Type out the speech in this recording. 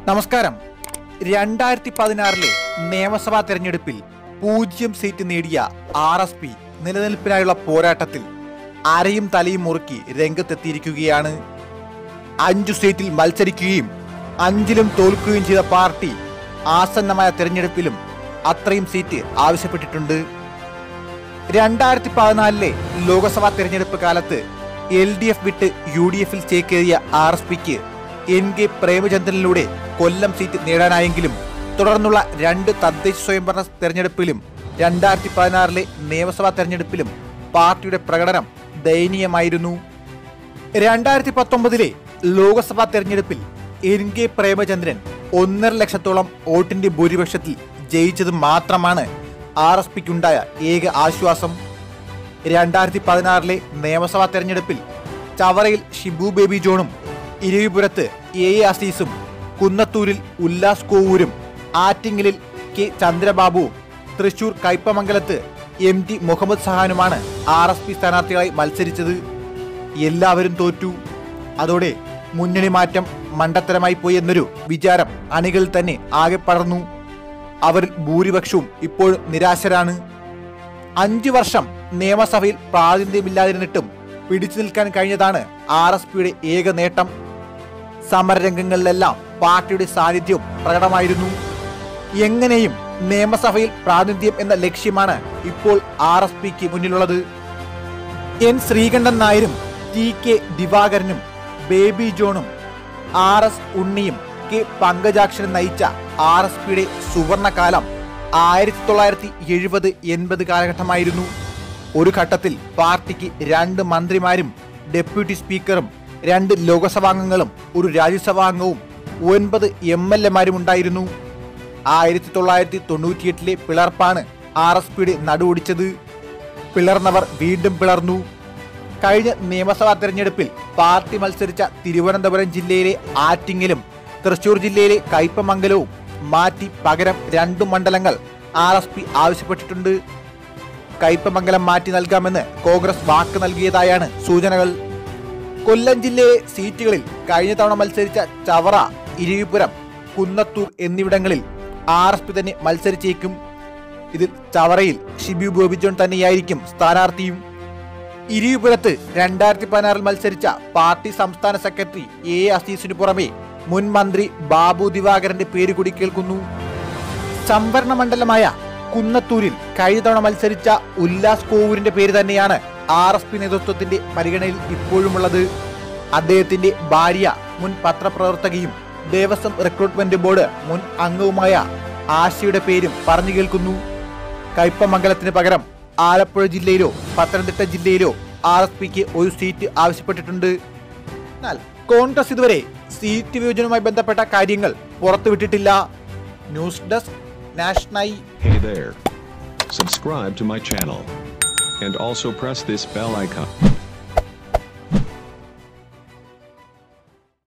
നമസ്കാരം രണ്ടായിരത്തി പതിനാറിലെ നിയമസഭാ തെരഞ്ഞെടുപ്പിൽ പൂജ്യം സീറ്റ് നേടിയ ആർ എസ് പി നിലനിൽപ്പിനായുള്ള പോരാട്ടത്തിൽ അരയും തലയും മുറുക്കി രംഗത്തെത്തിയിരിക്കുകയാണ് അഞ്ചു സീറ്റിൽ മത്സരിക്കുകയും അഞ്ചിലും തോൽക്കുകയും ചെയ്ത പാർട്ടി ആസന്നമായ തെരഞ്ഞെടുപ്പിലും അത്രയും സീറ്റ് ആവശ്യപ്പെട്ടിട്ടുണ്ട് രണ്ടായിരത്തി പതിനാലിലെ ലോക്സഭാ തെരഞ്ഞെടുപ്പ് കാലത്ത് എൽ ഡി എഫ് വിട്ട് യു ഡി എഫിൽ ചേക്കേറിയ ആർ എസ് പിക്ക് എൻ കെ പ്രേമചന്ദ്രനിലൂടെ കൊല്ലം സീറ്റ് നേടാനായെങ്കിലും തുടർന്നുള്ള രണ്ട് തദ്ദേശ സ്വയംഭരണ തെരഞ്ഞെടുപ്പിലും രണ്ടായിരത്തി പതിനാറിലെ നിയമസഭാ തെരഞ്ഞെടുപ്പിലും പാർട്ടിയുടെ പ്രകടനം ദയനീയമായിരുന്നു രണ്ടായിരത്തി പത്തൊമ്പതിലെ ലോക്സഭാ തെരഞ്ഞെടുപ്പിൽ എൻ കെ പ്രേമചന്ദ്രൻ ഒന്നര ലക്ഷത്തോളം വോട്ടിന്റെ ഭൂരിപക്ഷത്തിൽ ജയിച്ചത് മാത്രമാണ് ആർ എസ് പിക്കുണ്ടായ ഏക ആശ്വാസം രണ്ടായിരത്തി പതിനാറിലെ നിയമസഭാ തെരഞ്ഞെടുപ്പിൽ ചവറയിൽ ഷിബു ബേബി ജോണും ഇരവിപുരത്ത് എ എ അസീസും കുന്നത്തൂരിൽ ഉല്ലാസ് കോവൂരും ആറ്റിങ്ങലിൽ കെ ചന്ദ്രബാബുവും തൃശൂർ കയ്പമംഗലത്ത് എം ടി മുഹമ്മദ് സഹാനുമാണ് ആർ എസ് പി സ്ഥാനാർത്ഥികളായി മത്സരിച്ചത് എല്ലാവരും തോറ്റു അതോടെ മുന്നണി മാറ്റം മണ്ടത്തരമായി പോയി എന്നൊരു വിചാരം അണികളിൽ തന്നെ ആകെ പടർന്നു അവരിൽ ഭൂരിപക്ഷവും ഇപ്പോഴും നിരാശരാണ് അഞ്ചു വർഷം നിയമസഭയിൽ പ്രാതിനിധ്യമില്ലാതിരുന്നിട്ടും പിടിച്ചു നിൽക്കാൻ കഴിഞ്ഞതാണ് ആർ എസ് പിയുടെ ഏക നേട്ടം സമരരംഗങ്ങളിലെല്ലാം പാർട്ടിയുടെ സാന്നിധ്യവും പ്രകടമായിരുന്നു എങ്ങനെയും നിയമസഭയിൽ പ്രാതിനിധ്യം എന്ന ലക്ഷ്യമാണ് ഇപ്പോൾ ആർ എസ് പിക്ക് മുന്നിലുള്ളത് എൻ ശ്രീകണ്ഠൻ നായരും ടി കെ ദിവാകരനും ബേബി ജോണും ആർ എസ് ഉണ്ണിയും കെ പങ്കജാക്ഷനും നയിച്ച ആർ എസ് പിയുടെ സുവർണകാലം ആയിരത്തി തൊള്ളായിരത്തി എഴുപത് എൺപത് കാലഘട്ടമായിരുന്നു ഒരു ഘട്ടത്തിൽ പാർട്ടിക്ക് രണ്ട് മന്ത്രിമാരും ഡെപ്യൂട്ടി സ്പീക്കറും രണ്ട് ലോകസഭാംഗങ്ങളും ഒരു രാജ്യസഭാംഗവും ഒൻപത് എം എൽ എമാരും ഉണ്ടായിരുന്നു ആയിരത്തി തൊള്ളായിരത്തി തൊണ്ണൂറ്റിയെട്ടിലെ പിളർപ്പാണ് ആർ എസ് പിയുടെ നടുവൊടിച്ചത് പിളർന്നവർ വീണ്ടും പിളർന്നു കഴിഞ്ഞ നിയമസഭാ തെരഞ്ഞെടുപ്പിൽ പാർട്ടി മത്സരിച്ച തിരുവനന്തപുരം ജില്ലയിലെ ആറ്റിങ്ങലും തൃശൂർ ജില്ലയിലെ കയ്പമംഗലവും മാറ്റി പകരം രണ്ടു മണ്ഡലങ്ങൾ ആർ എസ് പി ആവശ്യപ്പെട്ടിട്ടുണ്ട് കയ്പമംഗലം മാറ്റി നൽകാമെന്ന് കോൺഗ്രസ് വാക്ക് നൽകിയതായാണ് സൂചനകൾ കൊല്ലം ജില്ലയിലെ സീറ്റുകളിൽ കഴിഞ്ഞ തവണ മത്സരിച്ച ചവറ ഇരവിപുരം കുന്നത്തൂർ എന്നിവിടങ്ങളിൽ ആർ എസ് പി തന്നെ മത്സരിച്ചേക്കും ഇതിൽ ചവറയിൽ ഷിബു ബോബി ജോൺ തന്നെയായിരിക്കും സ്ഥാനാർത്ഥിയും ഇരിയുപുരത്ത് രണ്ടായിരത്തി പതിനാറിൽ മത്സരിച്ച പാർട്ടി സംസ്ഥാന സെക്രട്ടറി എ അസീസിനു പുറമെ മുൻ മന്ത്രി ബാബു ദിവാകരന്റെ പേര് കൂടി കേൾക്കുന്നു സംവരണ മണ്ഡലമായ കുന്നത്തൂരിൽ കഴിഞ്ഞ തവണ മത്സരിച്ച ഉല്ലാസ് കോവൂരിന്റെ പേര് തന്നെയാണ് ആർ എസ് പി നേതൃത്വത്തിന്റെ പരിഗണനയിൽ ഇപ്പോഴുമുള്ളത് അദ്ദേഹത്തിന്റെ ഭാര്യ മുൻ പത്രപ്രവർത്തകയും ദേവസ്വം റിക്രൂട്ട്മെന്റ് ബോർഡ് മുൻ അംഗവുമായ ആശയുടെ പേരും പറഞ്ഞു കേൾക്കുന്നു കയ്പമംഗലത്തിന് പകരം ആലപ്പുഴ ജില്ലയിലോ പത്തനംതിട്ട ജില്ലയിലോ ആർ എസ് പിക്ക് ഒരു സീറ്റ് ആവശ്യപ്പെട്ടിട്ടുണ്ട് എന്നാൽ കോൺഗ്രസ് ഇതുവരെ സീറ്റ് വിഭജനവുമായി ബന്ധപ്പെട്ട കാര്യങ്ങൾ പുറത്തുവിട്ടിട്ടില്ല news desk national Hey there. Subscribe to my channel. And also press this bell icon.